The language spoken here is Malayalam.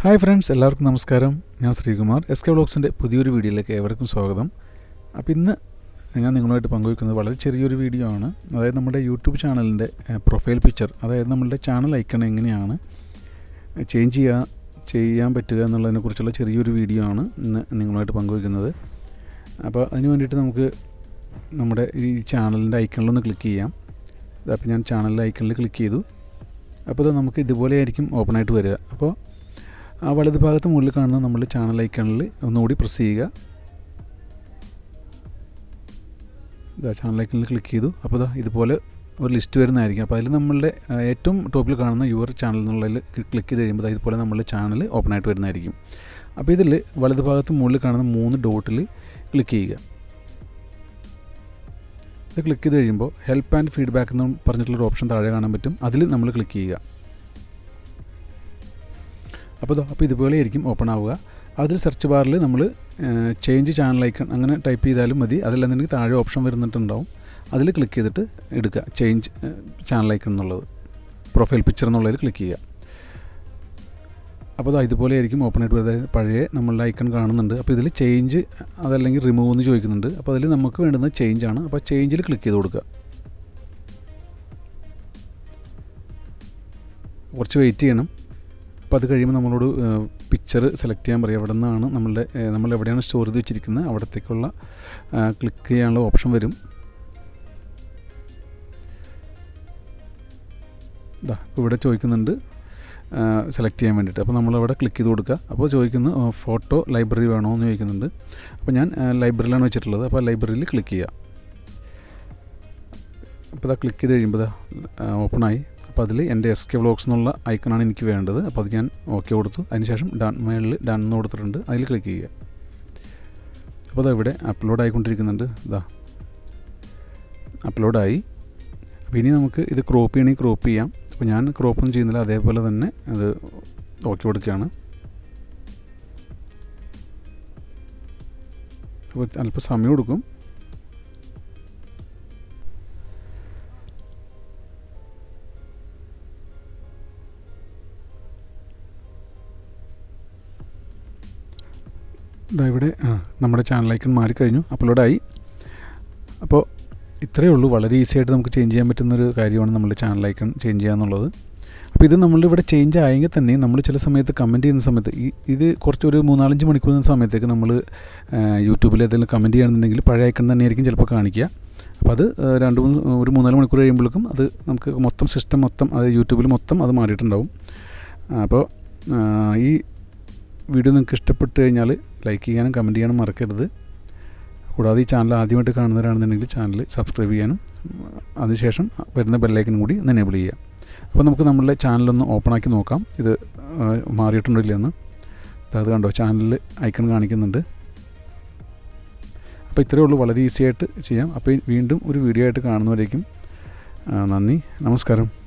ഹായ് ഫ്രണ്ട്സ് എല്ലാവർക്കും നമസ്കാരം ഞാൻ ശ്രീകുമാർ എസ് കെ വ്ളോഗ്സിൻ്റെ പുതിയൊരു വീഡിയോയിലേക്ക് ഏവർക്കും സ്വാഗതം അപ്പോൾ ഇന്ന് ഞാൻ നിങ്ങളുമായിട്ട് പങ്കുവയ്ക്കുന്നത് വളരെ ചെറിയൊരു വീഡിയോ ആണ് അതായത് നമ്മുടെ യൂട്യൂബ് ചാനലിൻ്റെ പ്രൊഫൈൽ പിക്ചർ അതായത് നമ്മളുടെ ചാനൽ ഐക്കൺ എങ്ങനെയാണ് ചേഞ്ച് ചെയ്യുക ചെയ്യാൻ പറ്റുക എന്നുള്ളതിനെക്കുറിച്ചുള്ള ചെറിയൊരു വീഡിയോ ആണ് ഇന്ന് നിങ്ങളുമായിട്ട് പങ്കുവയ്ക്കുന്നത് അപ്പോൾ അതിന് വേണ്ടിയിട്ട് നമുക്ക് നമ്മുടെ ഈ ചാനലിൻ്റെ ഐക്കണിലൊന്ന് ക്ലിക്ക് ചെയ്യാം അപ്പോൾ ഞാൻ ചാനലിൻ്റെ ഐക്കണിൽ ക്ലിക്ക് ചെയ്തു അപ്പോൾ ഇത് നമുക്ക് ഇതുപോലെ ആയിരിക്കും ഓപ്പൺ ആയിട്ട് വരിക അപ്പോൾ ആ വലത് ഭാഗത്ത് മുകളിൽ കാണുന്ന നമ്മുടെ ചാനൽ ഐക്കണിൽ ഒന്നുകൂടി പ്രസ് ചെയ്യുക ഇതാ ചാനൽ ഐക്കണിൽ ക്ലിക്ക് ചെയ്തു അപ്പോൾ ഇതാ ഇതുപോലെ ഒരു ലിസ്റ്റ് വരുന്നതായിരിക്കും അപ്പോൾ അതിൽ നമ്മളുടെ ആ, ഏറ്റവും ടോപ്പിൽ കാണുന്ന യുവർ ചാനൽ എന്നുള്ളതിൽ ക്ലിക്ക് ചെയ്ത് കഴിയുമ്പോൾ ദാ ഇതുപോലെ നമ്മളുടെ ചാനൽ ഓപ്പൺ ആയിട്ട് വരുന്നതായിരിക്കും അപ്പോൾ ഇതിൽ വലത് ഭാഗത്ത് മുകളിൽ കാണുന്ന മൂന്ന് ഡോട്ടിൽ ക്ലിക്ക് ചെയ്യുക ഇത് ക്ലിക്ക് ചെയ്ത് കഴിയുമ്പോൾ ഹെൽപ്പ് ആൻഡ് ഫീഡ്ബാക്ക് എന്ന് പറഞ്ഞിട്ടുള്ളൊരു ഓപ്ഷൻ താഴെ കാണാൻ പറ്റും അതിൽ നമ്മൾ ക്ലിക്ക് ചെയ്യുക അപ്പോൾ ദാ അപ്പോൾ ഇതുപോലെ ആയിരിക്കും ഓപ്പൺ ആവുക അതിൽ സെർച്ച് ബാറിൽ നമ്മൾ ചേഞ്ച് ചാനൽ ഐക്കൺ അങ്ങനെ ടൈപ്പ് ചെയ്താലും മതി അതല്ലെന്നുണ്ടെങ്കിൽ താഴെ ഓപ്ഷൻ വരുന്നിട്ടുണ്ടാവും അതിൽ ക്ലിക്ക് ചെയ്തിട്ട് എടുക്കുക ചേഞ്ച് ചാനൽ ഐക്കൺ എന്നുള്ളത് പ്രൊഫൈൽ പിക്ചർ എന്നുള്ളതിൽ ക്ലിക്ക് ചെയ്യുക അപ്പോൾ ദാ ഇതുപോലെ ആയിരിക്കും ഓപ്പൺ ആയിട്ട് വരുന്നത് പഴയ നമ്മളുടെ ഐക്കൺ കാണുന്നുണ്ട് അപ്പോൾ ഇതിൽ ചേഞ്ച് അതല്ലെങ്കിൽ റിമൂവ് എന്ന് ചോദിക്കുന്നുണ്ട് അപ്പോൾ അതിൽ നമുക്ക് വേണ്ടുന്നത് ചേഞ്ച് ആണ് അപ്പോൾ ചേഞ്ചിൽ ക്ലിക്ക് ചെയ്ത് കൊടുക്കുക കുറച്ച് വെയിറ്റ് ചെയ്യണം അപ്പോൾ അത് കഴിയുമ്പോൾ നമ്മളോട് പിക്ചർ സെലക്ട് ചെയ്യാൻ പറയും എവിടെ നിന്നാണ് നമ്മളുടെ ഏഹ്, നമ്മൾ എവിടെയാണ് സ്റ്റോർ ചെയ്ത് വെച്ചിരിക്കുന്നത് അവിടത്തേക്കുള്ള ക്ലിക്ക് ചെയ്യാനുള്ള ഓപ്ഷൻ വരും ഇതാ ഇവിടെ ചോദിക്കുന്നുണ്ട് സെലക്ട് ചെയ്യാൻ വേണ്ടിയിട്ട് അപ്പോൾ നമ്മളവിടെ ക്ലിക്ക് ചെയ്ത് കൊടുക്കുക അപ്പോൾ ചോദിക്കുന്നു ഫോട്ടോ ലൈബ്രറി വേണോ എന്ന് ചോദിക്കുന്നുണ്ട് അപ്പോൾ ഞാൻ ലൈബ്രറിയിലാണ് വെച്ചിട്ടുള്ളത് അപ്പോൾ ലൈബ്രറിയിൽ ക്ലിക്ക് ചെയ്യുക അപ്പോൾ ഇതാ ക്ലിക്ക് ചെയ്ത് കഴിയുമ്പോൾ ഇതാ ഓപ്പണായി അപ്പോൾ അതിൽ എൻ്റെ എസ് കെ വ്ളോഗ്സ് എന്നുള്ള ഐക്കണാണ് എനിക്ക് വേണ്ടത് അപ്പോൾ അത് ഞാൻ ഓക്കെ കൊടുത്തു അതിനുശേഷം ഡൺ മേളിൽ ഡൺ എന്ന് കൊടുത്തിട്ടുണ്ട് അതിൽ ക്ലിക്ക് ചെയ്യുക അപ്പോൾ അതാ ഇവിടെ അപ്ലോഡ് ആയിക്കൊണ്ടിരിക്കുന്നുണ്ട് ഇതാ അപ്ലോഡായി അപ്പോൾ ഇനി നമുക്ക് ഇത് ക്രോപ്പ് ചെയ്യണമെങ്കിൽ ക്രോപ്പ് ചെയ്യാം അപ്പോൾ ഞാൻ ക്രോപ്പൊന്നും ചെയ്യുന്നില്ല അതേപോലെ തന്നെ അത് ഓക്കെ കൊടുക്കുകയാണ് അപ്പോൾ അല്പം സമയം കൊടുക്കും ഇതാ ഇവിടെ ആ, നമ്മുടെ ചാനൽ ഐക്കൺ മാറിക്കഴിഞ്ഞു അപ്ലോഡായി അപ്പോൾ ഇത്രയേ ഉള്ളൂ വളരെ ഈസി ആയിട്ട് നമുക്ക് ചേഞ്ച് ചെയ്യാൻ പറ്റുന്നൊരു കാര്യമാണ് നമ്മുടെ ചാനൽ ഐക്കൺ ചേഞ്ച് ചെയ്യുക എന്നുള്ളത് അപ്പോൾ ഇത് നമ്മളുടെ ഇവിടെ ചേഞ്ച് ആയെങ്കിൽ തന്നെ നമ്മൾ ചില സമയത്ത് കമൻറ്റ് ചെയ്യുന്ന സമയത്ത് ഈ ഇത് കുറച്ച് ഒരു മൂന്നാലഞ്ച് മണിക്കൂർ നിന്ന സമയത്തേക്ക് നമ്മൾ യൂട്യൂബിൽ ഏതെങ്കിലും കമൻറ്റ് ചെയ്യണമെന്നുണ്ടെങ്കിൽ പഴയ ഐക്കൺ തന്നെയായിരിക്കും ചിലപ്പോൾ കാണിക്കുക അപ്പോൾ അത് ആ, രണ്ട് മൂന്ന് ഒരു മൂന്നാല് മണിക്കൂർ കഴിയുമ്പോഴേക്കും അത് നമുക്ക് മൊത്തം സിസ്റ്റം മൊത്തം അത് യൂട്യൂബിൽ മൊത്തം അത് മാറിയിട്ടുണ്ടാവും ആ, അപ്പോൾ ആ, ഈ വീഡിയോ നിങ്ങൾക്ക് ഇഷ്ടപ്പെട്ട് കഴിഞ്ഞാൽ ലൈക്ക് ചെയ്യാനും കമൻറ്റ് ചെയ്യാനും മറക്കരുത് കൂടാതെ ഈ ചാനൽ ആദ്യമായിട്ട് കാണുന്നവരാണെന്നുണ്ടെങ്കിൽ ചാനൽ സബ്സ്ക്രൈബ് ചെയ്യാനും അതിനുശേഷം വരുന്ന ബെല്ലൈക്കനും കൂടി ഒന്ന് എനേബിൾ ചെയ്യുക അപ്പോൾ നമുക്ക് നമ്മളുടെ ചാനലൊന്ന് ഓപ്പൺ ആക്കി നോക്കാം ഇത് ആ, മാറിയിട്ടുണ്ടോ ഇല്ലയെന്ന് അത് കണ്ടോ ചാനലിൽ ഐക്കൺ കാണിക്കുന്നുണ്ട് അപ്പോൾ ഇത്രയേ ഉള്ളൂ വളരെ ഈസി ആയിട്ട് ചെയ്യാം അപ്പോൾ വീണ്ടും ഒരു വീഡിയോ ആയിട്ട് കാണുന്നവരേക്കും ആ, നന്ദി നമസ്കാരം